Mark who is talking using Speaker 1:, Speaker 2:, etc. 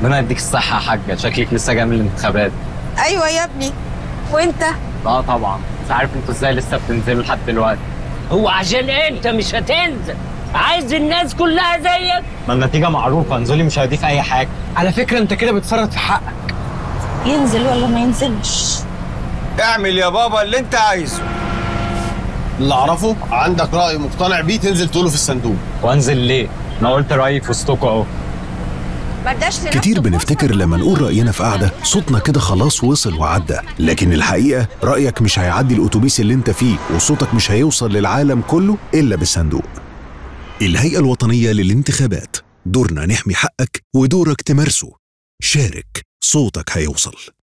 Speaker 1: ربنا يديك الصحة يا حاجة شكلك لسه جاي من الانتخابات
Speaker 2: ايوه يا ابني وانت
Speaker 1: لا طبعا مش عارف انتوا ازاي لسه بتنزلوا لحد دلوقتي
Speaker 3: هو عشان انت مش هتنزل عايز الناس كلها زيك
Speaker 1: ما النتيجة معروفة انزلي مش هيضيف أي حاجة
Speaker 4: على فكره انت كده بتفرط في حقك
Speaker 2: ينزل ولا ما ينزلش
Speaker 5: اعمل يا بابا اللي انت عايزه
Speaker 6: اللي اعرفه عندك راي مقتنع بيه تنزل تقوله في الصندوق
Speaker 1: وانزل ليه؟ أنا قلت رأيي في وسطكوا أهو
Speaker 2: ما اداش لنفسه
Speaker 7: كتير
Speaker 2: فرصة
Speaker 7: بنفتكر لما نقول رأينا في قعدة صوتنا كده خلاص وصل وعدى لكن الحقيقة رأيك مش هيعدي الأتوبيس اللي انت فيه وصوتك مش هيوصل للعالم كله إلا بالصندوق الهيئة الوطنية للانتخابات دورنا نحمي حقك ودورك تمارسه شارك صوتك هيوصل